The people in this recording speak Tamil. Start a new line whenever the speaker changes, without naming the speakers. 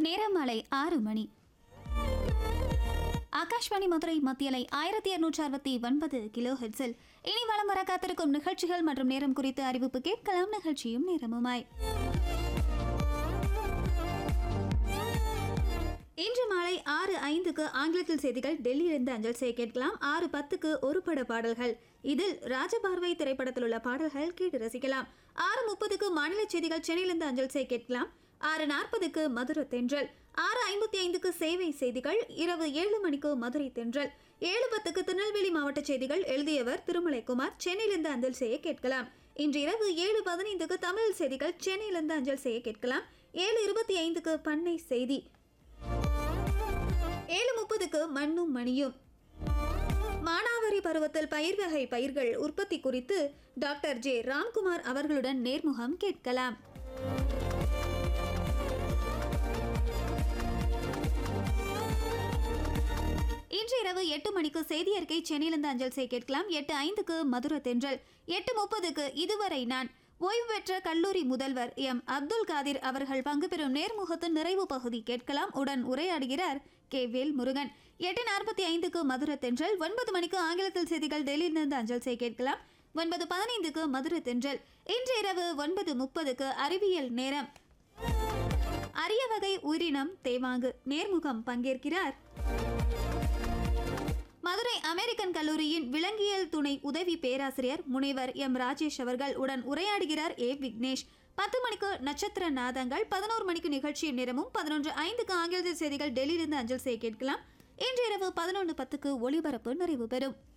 நேரம் மாலை ஆறு மணி ஆகாஷ்வாணி மதுரை மத்தியலை ஆயிரத்தி இருநூற்றி அறுபத்தி ஒன்பது கிலோ ஹெட்ஸில் இனி வலம் வர காத்திருக்கும் நிகழ்ச்சிகள் மற்றும் நேரம் குறித்து அறிவிப்பு கேட்கலாம் நிகழ்ச்சியும் நேரமுமாய் இன்று மாலை ஆறு ஐந்துக்கு ஆங்கிலத்தில் செய்திகள் டெல்லியிலிருந்து அஞ்சல் செய்ய கேட்கலாம் ஆறு பத்துக்கு ஒரு பட பாடல்கள் இதில் ராஜபார்வை திரைப்படத்தில் உள்ள பாடல்கள் கேட்டு ரசிக்கலாம் ஆறு முப்பதுக்கு மாநில செய்திகள் சென்னையிலிருந்து அஞ்சல் செய்ய கேட்கலாம் ஆறு நாற்பதுக்கு மதுரை தென்றல் ஆறு ஐம்பத்தி ஐந்துக்கு சேவை செய்திகள் இரவு ஏழு மணிக்கு மதுரை தென்றல் ஏழு பத்துக்கு திருநெல்வேலி மாவட்ட செய்திகள் எழுதியவர் திருமலைக்குமார் சென்னையிலிருந்து அஞ்சல் செய்ய கேட்கலாம் இன்று இரவு ஏழு பதினைந்துக்கு தமிழ் செய்திகள் சென்னையிலிருந்து அஞ்சல் செய்ய கேட்கலாம் ஏழு இருபத்தி ஐந்துக்கு பண்ணை செய்தி ஏழு முப்பதுக்கு மண்ணும் மணியும் மானாவாரி பருவத்தில் பயிர் வகை பயிர்கள் உற்பத்தி குறித்து டாக்டர் ஜே ராம்குமார் அவர்களுடன் நேர்முகம் கேட்கலாம் இன்று இரவு எட்டு மணிக்கு செய்தி அறிக்கை சென்னையிலிருந்து அஞ்சல் செய்ய கேட்கலாம் எட்டு ஐந்துக்கு மதுரை தென்றல் எட்டு முப்பதுக்கு இதுவரை நான் ஓய்வு பெற்ற கல்லூரி முதல்வர் எம் அப்துல் காதிர் அவர்கள் பங்கு பெறும் நேர்முகத்தின் நிறைவு பகுதி கேட்கலாம் உடன் உரையாடுகிறார் கே வேல் முருகன் எட்டு நாற்பத்தி ஐந்துக்கு மதுரை தென்றல் ஒன்பது மணிக்கு ஆங்கிலத்தில் செய்திகள் டெல்லியிலிருந்து அஞ்சல் செய்ய கேட்கலாம் ஒன்பது பதினைந்துக்கு மதுரை தென்றல் இன்று இரவு ஒன்பது முப்பதுக்கு அறிவியல் நேரம் அரிய வகை உயிரினம் தேவாங்கு நேர்முகம் பங்கேற்கிறார் மதுரை அமெரிக்கன் கல்லூரியின் விலங்கியல் துணை உதவி பேராசிரியர் முனைவர் எம் ராஜேஷ் அவர்கள் உடன் உரையாடுகிறார் ஏ விக்னேஷ் பத்து மணிக்கு நட்சத்திர நாதங்கள் பதினோரு மணிக்கு நிகழ்ச்சியும் நேரமும் பதினொன்று ஐந்துக்கு ஆங்கிலத்தில் செய்திகள் டெல்லியிலிருந்து அஞ்சல் செய்ய கேட்கலாம் இன்று இரவு பதினொன்று பத்துக்கு ஒளிபரப்பு நிறைவு பெறும்